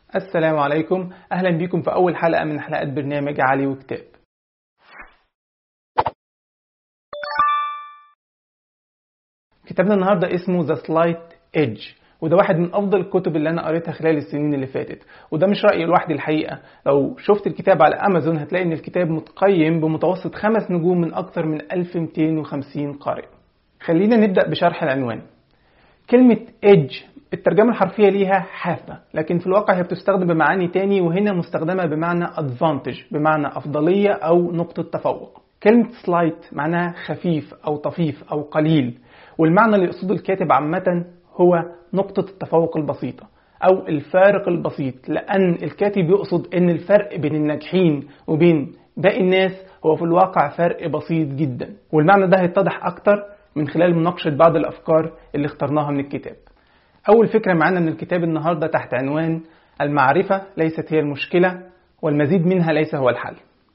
السلام عليكم أهلا بكم في أول حلقة من حلقات برنامج علي وكتاب كتابنا النهاردة اسمه The Slight Edge وده واحد من افضل الكتب اللي انا قريتها خلال السنين اللي فاتت وده مش رايي لوحدي الحقيقه لو شفت الكتاب على امازون هتلاقي ان الكتاب متقيم بمتوسط خمس نجوم من اكتر من 1250 قارئ خلينا نبدا بشرح العنوان كلمه ايدج الترجمة الحرفية ليها حافة لكن في الواقع هي بتستخدم بمعاني تاني وهنا مستخدمة بمعنى advantage بمعنى أفضلية أو نقطة تفوق كلمة سلايت معناها خفيف أو طفيف أو قليل والمعنى اللي يقصده الكاتب عامة هو نقطة التفوق البسيطة أو الفارق البسيط لأن الكاتب يقصد أن الفرق بين الناجحين وبين باقي الناس هو في الواقع فرق بسيط جدا والمعنى ده هيتضح أكتر من خلال مناقشة بعض الأفكار اللي اخترناها من الكتاب أول فكرة معانا من الكتاب النهاردة تحت عنوان المعرفة ليست هي المشكلة والمزيد منها ليس هو الحل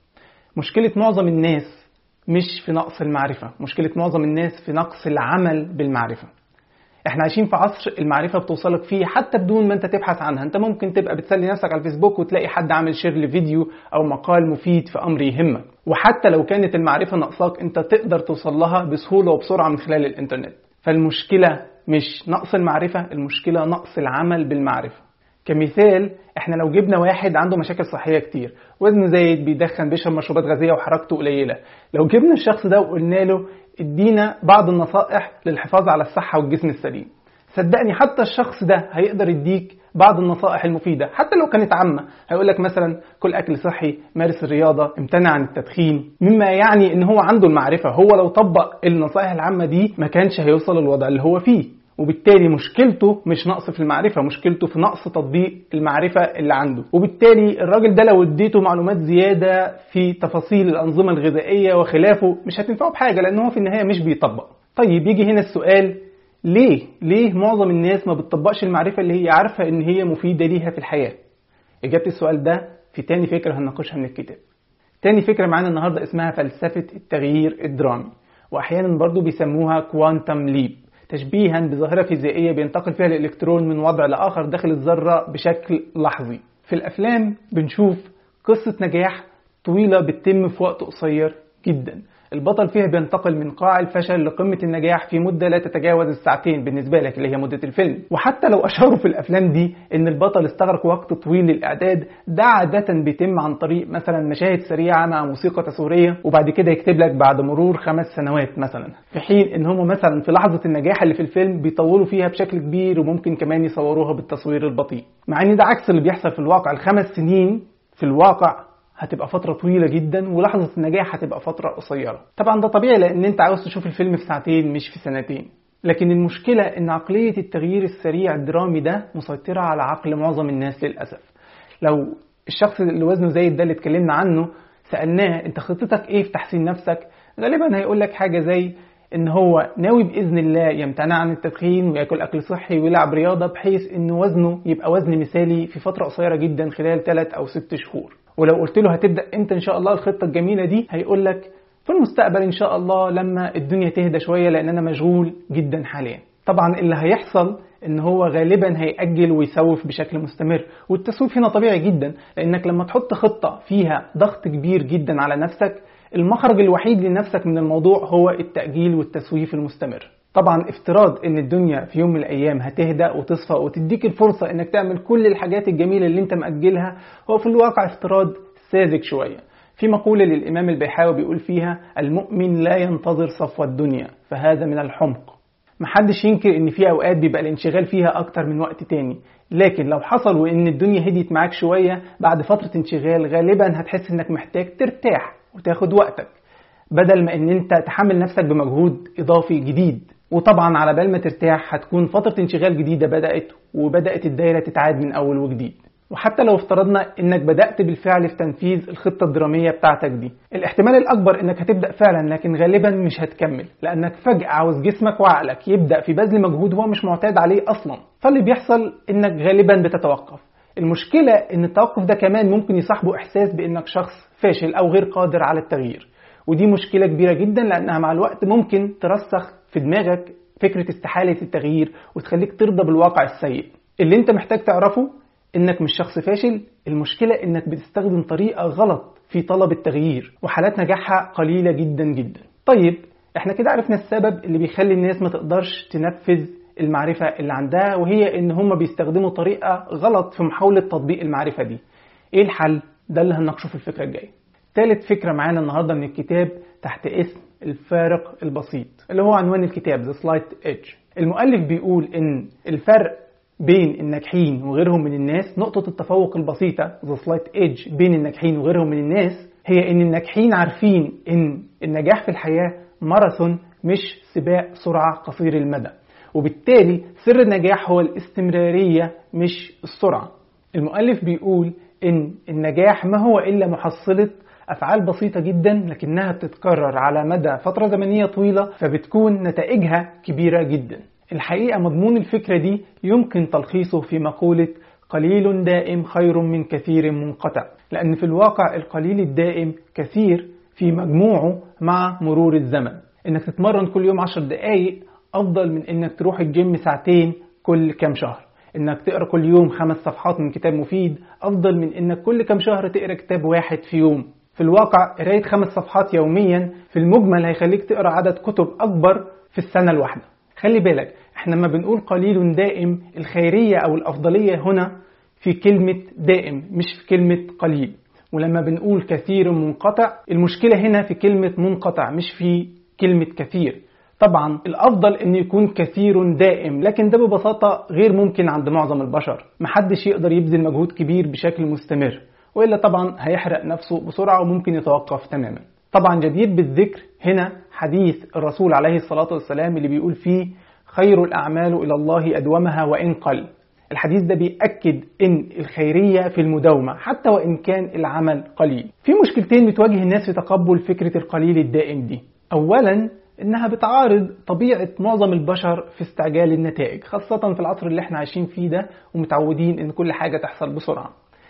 مشكلة معظم الناس مش في نقص المعرفة مشكلة معظم الناس في نقص العمل بالمعرفة احنا عايشين في عصر المعرفه بتوصلك فيه حتى بدون ما انت تبحث عنها انت ممكن تبقى بتسلي نفسك على الفيسبوك وتلاقي حد عامل شير لفيديو او مقال مفيد في امر يهمك وحتى لو كانت المعرفه ناقصاك انت تقدر توصل لها بسهوله وبسرعه من خلال الانترنت فالمشكله مش نقص المعرفه المشكله نقص العمل بالمعرفه كمثال احنا لو جبنا واحد عنده مشاكل صحيه كتير وزنه زايد بيدخن بيشرب مشروبات غازيه وحركته قليله لو جبنا الشخص ده وقلنا له ادينا بعض النصائح للحفاظ على الصحه والجسم السليم صدقني حتى الشخص ده هيقدر يديك بعض النصائح المفيدة حتى لو كانت عامة هيقول لك مثلا كل أكل صحي مارس الرياضة امتنع عن التدخين مما يعني إن هو عنده المعرفة هو لو طبق النصائح العامة دي ما كانش هيوصل للوضع اللي هو فيه وبالتالي مشكلته مش نقص في المعرفة مشكلته في نقص تطبيق المعرفة اللي عنده وبالتالي الراجل ده لو اديته معلومات زيادة في تفاصيل الأنظمة الغذائية وخلافه مش هتنفعه بحاجة لأن هو في النهاية مش بيطبق طيب يجي هنا السؤال ليه؟ ليه معظم الناس ما بتطبقش المعرفة اللي هي عارفة إن هي مفيدة ليها في الحياة؟ إجابة السؤال ده في تاني فكرة هنناقشها من الكتاب. تاني فكرة معانا النهاردة اسمها فلسفة التغيير الدرامي وأحيانا برضو بيسموها كوانتم ليب تشبيها بظاهرة فيزيائية بينتقل فيها الإلكترون من وضع لآخر داخل الذرة بشكل لحظي. في الأفلام بنشوف قصة نجاح طويلة بتتم في وقت قصير جدا البطل فيها بينتقل من قاع الفشل لقمة النجاح في مدة لا تتجاوز الساعتين بالنسبة لك اللي هي مدة الفيلم وحتى لو أشاروا في الأفلام دي إن البطل استغرق وقت طويل للإعداد ده عادة بيتم عن طريق مثلا مشاهد سريعة مع موسيقى تصويرية وبعد كده يكتب لك بعد مرور خمس سنوات مثلا في حين إن هم مثلا في لحظة النجاح اللي في الفيلم بيطولوا فيها بشكل كبير وممكن كمان يصوروها بالتصوير البطيء مع إن ده عكس اللي بيحصل في الواقع الخمس سنين في الواقع هتبقى فترة طويلة جدا ولحظة النجاح هتبقى فترة قصيرة طبعا ده طبيعي لان انت عاوز تشوف الفيلم في ساعتين مش في سنتين لكن المشكلة ان عقلية التغيير السريع الدرامي ده مسيطرة على عقل معظم الناس للأسف لو الشخص اللي وزنه زايد ده اللي اتكلمنا عنه سألناه انت خطتك ايه في تحسين نفسك غالبا هيقول لك حاجة زي ان هو ناوي باذن الله يمتنع عن التدخين وياكل اكل صحي ويلعب رياضه بحيث ان وزنه يبقى وزن مثالي في فتره قصيره جدا خلال 3 او 6 شهور ولو قلت له هتبدا امتى ان شاء الله الخطه الجميله دي هيقول لك في المستقبل ان شاء الله لما الدنيا تهدى شويه لان انا مشغول جدا حاليا طبعا اللي هيحصل ان هو غالبا هيأجل ويسوف بشكل مستمر والتسويف هنا طبيعي جدا لانك لما تحط خطه فيها ضغط كبير جدا على نفسك المخرج الوحيد لنفسك من الموضوع هو التأجيل والتسويف المستمر طبعا افتراض ان الدنيا في يوم من الايام هتهدى وتصفى وتديك الفرصة انك تعمل كل الحاجات الجميلة اللي انت مأجلها هو في الواقع افتراض ساذج شوية في مقولة للإمام البيحاوي بيقول فيها المؤمن لا ينتظر صفوة الدنيا فهذا من الحمق محدش ينكر ان في اوقات بيبقى الانشغال فيها اكتر من وقت تاني لكن لو حصل وان الدنيا هديت معاك شوية بعد فترة انشغال غالبا هتحس انك محتاج ترتاح وتاخد وقتك بدل ما ان انت تحمل نفسك بمجهود اضافي جديد وطبعا على بال ما ترتاح هتكون فترة انشغال جديدة بدأت وبدأت الدايرة تتعاد من أول وجديد وحتى لو افترضنا انك بدأت بالفعل في تنفيذ الخطة الدرامية بتاعتك دي الاحتمال الأكبر انك هتبدأ فعلا لكن غالبا مش هتكمل لأنك فجأة عاوز جسمك وعقلك يبدأ في بذل مجهود هو مش معتاد عليه أصلا فاللي بيحصل انك غالبا بتتوقف المشكلة ان التوقف ده كمان ممكن يصاحبه احساس بانك شخص فاشل او غير قادر على التغيير ودي مشكلة كبيرة جدا لانها مع الوقت ممكن ترسخ في دماغك فكرة استحالة التغيير وتخليك ترضى بالواقع السيء اللي انت محتاج تعرفه انك مش شخص فاشل المشكلة انك بتستخدم طريقة غلط في طلب التغيير وحالات نجاحها قليلة جدا جدا طيب احنا كده عرفنا السبب اللي بيخلي الناس ما تقدرش تنفذ المعرفة اللي عندها وهي ان هم بيستخدموا طريقة غلط في محاولة تطبيق المعرفة دي ايه الحل؟ ده اللي هنناقشه في الفكرة الجاية تالت فكرة معانا النهاردة من الكتاب تحت اسم الفارق البسيط اللي هو عنوان الكتاب The Slight Edge المؤلف بيقول ان الفرق بين الناجحين وغيرهم من الناس نقطة التفوق البسيطة The Slight Edge بين الناجحين وغيرهم من الناس هي ان الناجحين عارفين ان النجاح في الحياة ماراثون مش سباق سرعة قصير المدى وبالتالي سر النجاح هو الاستمرارية مش السرعة المؤلف بيقول ان النجاح ما هو الا محصلة افعال بسيطة جدا لكنها بتتكرر على مدى فترة زمنية طويلة فبتكون نتائجها كبيرة جدا الحقيقة مضمون الفكرة دي يمكن تلخيصه في مقولة قليل دائم خير من كثير منقطع لأن في الواقع القليل الدائم كثير في مجموعه مع مرور الزمن إنك تتمرن كل يوم عشر دقايق أفضل من إنك تروح الجيم ساعتين كل كام شهر إنك تقرأ كل يوم خمس صفحات من كتاب مفيد أفضل من إنك كل كام شهر تقرأ كتاب واحد في يوم في الواقع قراية خمس صفحات يوميا في المجمل هيخليك تقرأ عدد كتب أكبر في السنة الواحدة خلي بالك احنا لما بنقول قليل دائم الخيرية أو الأفضلية هنا في كلمة دائم مش في كلمة قليل ولما بنقول كثير منقطع المشكلة هنا في كلمة منقطع مش في كلمة كثير طبعا الأفضل أن يكون كثير دائم لكن ده ببساطة غير ممكن عند معظم البشر محدش يقدر يبذل مجهود كبير بشكل مستمر وإلا طبعا هيحرق نفسه بسرعة وممكن يتوقف تماما طبعا جدير بالذكر هنا حديث الرسول عليه الصلاة والسلام اللي بيقول فيه خير الأعمال إلى الله أدومها وإن قل الحديث ده بيأكد إن الخيرية في المداومة حتى وإن كان العمل قليل في مشكلتين بتواجه الناس في تقبل فكرة القليل الدائم دي أولا إنها بتعارض طبيعة معظم البشر في استعجال النتائج خاصة في العصر اللي احنا عايشين فيه ده ومتعودين إن كل حاجة تحصل بسرعة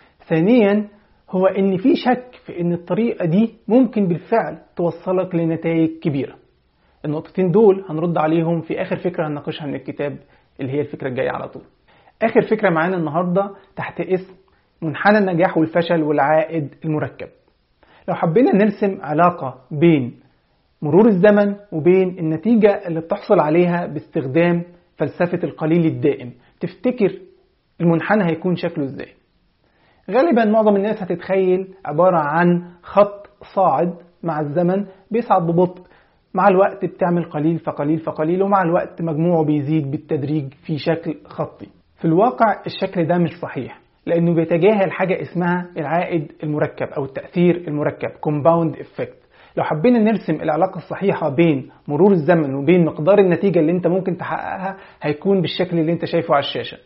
ثانيا هو إن في شك في إن الطريقة دي ممكن بالفعل توصلك لنتائج كبيرة النقطتين دول هنرد عليهم في آخر فكرة هنناقشها من الكتاب اللي هي الفكرة الجاية على طول آخر فكرة معانا النهاردة تحت اسم منحنى النجاح والفشل والعائد المركب لو حبينا نرسم علاقة بين مرور الزمن وبين النتيجة اللي بتحصل عليها باستخدام فلسفة القليل الدائم تفتكر المنحنى هيكون شكله ازاي غالبا معظم الناس هتتخيل عبارة عن خط صاعد مع الزمن بيصعد ببطء مع الوقت بتعمل قليل فقليل فقليل ومع الوقت مجموعه بيزيد بالتدريج في شكل خطي في الواقع الشكل ده مش صحيح لأنه بيتجاهل حاجة اسمها العائد المركب أو التأثير المركب compound effect لو حبينا نرسم العلاقة الصحيحة بين مرور الزمن وبين مقدار النتيجة اللي انت ممكن تحققها هيكون بالشكل اللي انت شايفه على الشاشة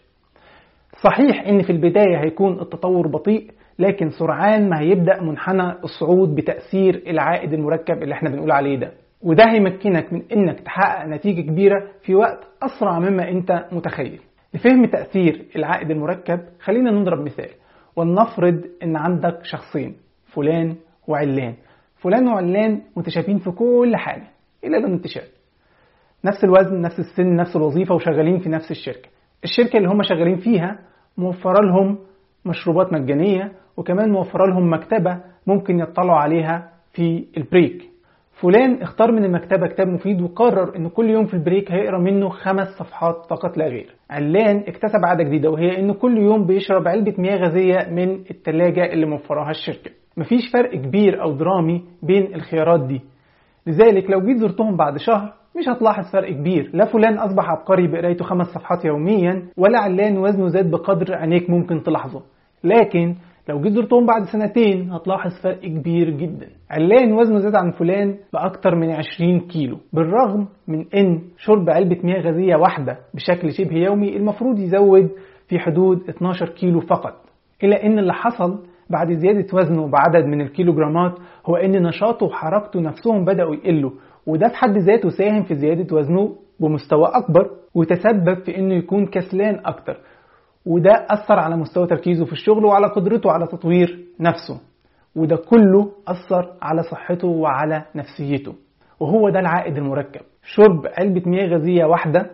صحيح ان في البداية هيكون التطور بطيء لكن سرعان ما هيبدأ منحنى الصعود بتأثير العائد المركب اللي احنا بنقول عليه ده وده هيمكنك من انك تحقق نتيجة كبيرة في وقت اسرع مما انت متخيل لفهم تأثير العائد المركب خلينا نضرب مثال ولنفرض ان عندك شخصين فلان وعلان فلان وعلان متشابهين في كل حاجة إلا الانتشار نفس الوزن نفس السن نفس الوظيفة وشغالين في نفس الشركة الشركة اللي هم شغالين فيها موفرة لهم مشروبات مجانية وكمان موفرة لهم مكتبة ممكن يطلعوا عليها في البريك فلان اختار من المكتبة كتاب مفيد وقرر ان كل يوم في البريك هيقرا منه خمس صفحات فقط لا غير علان اكتسب عادة جديدة وهي انه كل يوم بيشرب علبة مياه غازية من التلاجة اللي موفراها الشركة مفيش فرق كبير او درامي بين الخيارات دي لذلك لو جيت زرتهم بعد شهر مش هتلاحظ فرق كبير لا فلان اصبح عبقري بقرايته خمس صفحات يوميا ولا علان وزنه زاد بقدر عينيك ممكن تلاحظه لكن لو جيت زرتهم بعد سنتين هتلاحظ فرق كبير جدا علان وزنه زاد عن فلان بأكتر من 20 كيلو بالرغم من ان شرب علبة مياه غازية واحدة بشكل شبه يومي المفروض يزود في حدود 12 كيلو فقط إلا ان اللي حصل بعد زيادة وزنه بعدد من الكيلوغرامات هو ان نشاطه وحركته نفسهم بدأوا يقلوا وده في حد ذاته ساهم في زيادة وزنه بمستوى أكبر وتسبب في انه يكون كسلان أكتر وده أثر على مستوى تركيزه في الشغل وعلى قدرته على تطوير نفسه وده كله أثر على صحته وعلى نفسيته وهو ده العائد المركب شرب علبة مياه غازية واحدة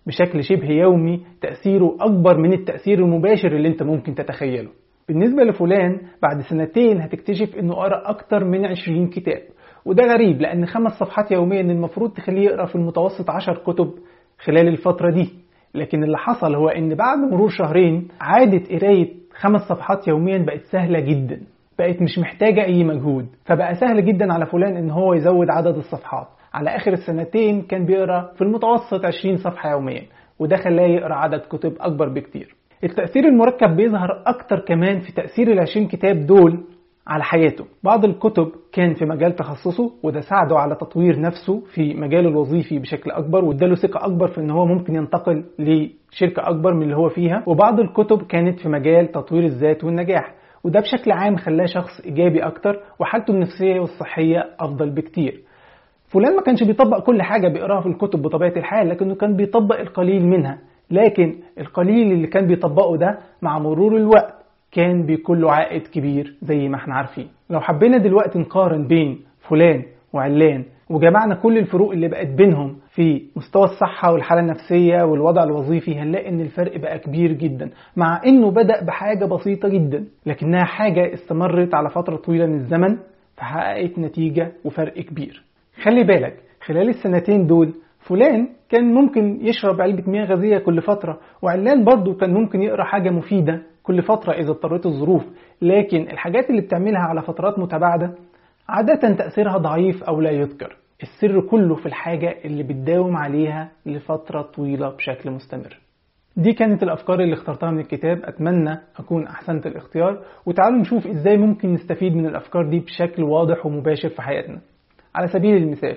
بشكل شبه يومي تأثيره أكبر من التأثير المباشر اللي أنت ممكن تتخيله بالنسبة لفلان بعد سنتين هتكتشف أنه قرأ أكتر من 20 كتاب وده غريب لأن خمس صفحات يوميا المفروض تخليه يقرأ في المتوسط 10 كتب خلال الفترة دي لكن اللي حصل هو أن بعد مرور شهرين عادة قراية خمس صفحات يوميا بقت سهلة جدا بقت مش محتاجة أي مجهود فبقى سهل جدا على فلان إن هو يزود عدد الصفحات على آخر السنتين كان بيقرأ في المتوسط 20 صفحة يوميا وده خلاه يقرأ عدد كتب أكبر بكتير التأثير المركب بيظهر أكتر كمان في تأثير العشرين كتاب دول على حياته بعض الكتب كان في مجال تخصصه وده ساعده على تطوير نفسه في مجاله الوظيفي بشكل أكبر واداله ثقة أكبر في إن هو ممكن ينتقل لشركة أكبر من اللي هو فيها وبعض الكتب كانت في مجال تطوير الذات والنجاح وده بشكل عام خلاه شخص إيجابي أكتر وحالته النفسية والصحية أفضل بكتير فلان ما كانش بيطبق كل حاجة بيقراها في الكتب بطبيعة الحال لكنه كان بيطبق القليل منها لكن القليل اللي كان بيطبقه ده مع مرور الوقت كان بيكون له عائد كبير زي ما احنا عارفين لو حبينا دلوقتي نقارن بين فلان وعلان وجمعنا كل الفروق اللي بقت بينهم في مستوى الصحة والحالة النفسية والوضع الوظيفي هنلاقي ان الفرق بقى كبير جدا مع انه بدأ بحاجة بسيطة جدا لكنها حاجة استمرت على فترة طويلة من الزمن فحققت نتيجة وفرق كبير خلي بالك خلال السنتين دول فلان كان ممكن يشرب علبة مياه غازية كل فترة وعلان برضه كان ممكن يقرأ حاجة مفيدة كل فترة إذا اضطرت الظروف لكن الحاجات اللي بتعملها على فترات متباعدة عادة تأثيرها ضعيف أو لا يذكر السر كله في الحاجة اللي بتداوم عليها لفترة طويلة بشكل مستمر دي كانت الأفكار اللي اخترتها من الكتاب أتمنى أكون أحسنت الاختيار وتعالوا نشوف إزاي ممكن نستفيد من الأفكار دي بشكل واضح ومباشر في حياتنا على سبيل المثال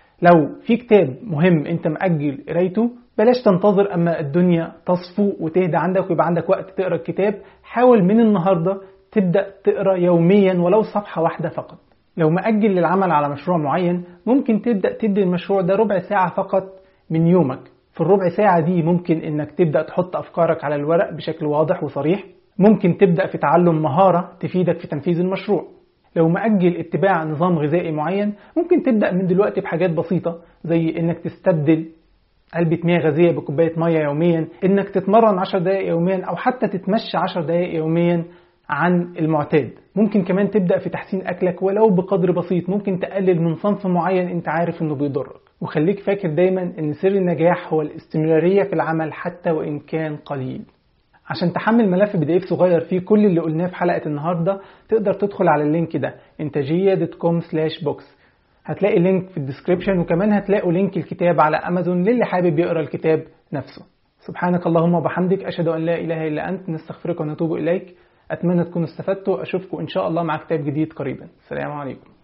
لو في كتاب مهم انت مأجل قرايته بلاش تنتظر اما الدنيا تصفو وتهدى عندك ويبقى عندك وقت تقرا الكتاب حاول من النهارده تبدا تقرا يوميا ولو صفحه واحده فقط لو مأجل للعمل على مشروع معين ممكن تبدا تدي المشروع ده ربع ساعه فقط من يومك في الربع ساعه دي ممكن انك تبدا تحط افكارك على الورق بشكل واضح وصريح ممكن تبدا في تعلم مهاره تفيدك في تنفيذ المشروع لو مأجل اتباع نظام غذائي معين ممكن تبدأ من دلوقتي بحاجات بسيطة زي انك تستبدل علبة مياه غازية بكوباية مية يوميا انك تتمرن 10 دقائق يوميا او حتى تتمشى 10 دقائق يوميا عن المعتاد ممكن كمان تبدأ في تحسين أكلك ولو بقدر بسيط ممكن تقلل من صنف معين انت عارف انه بيضرك وخليك فاكر دايما ان سر النجاح هو الاستمرارية في العمل حتى وإن كان قليل عشان تحمل ملف بي دي اف صغير فيه كل اللي قلناه في حلقة النهاردة تقدر تدخل على اللينك ده انتاجية.com box هتلاقي لينك في الديسكريبشن وكمان هتلاقوا لينك الكتاب على امازون للي حابب يقرا الكتاب نفسه سبحانك اللهم وبحمدك اشهد ان لا اله الا انت نستغفرك ونتوب اليك اتمنى تكونوا استفدتوا اشوفكم ان شاء الله مع كتاب جديد قريبا السلام عليكم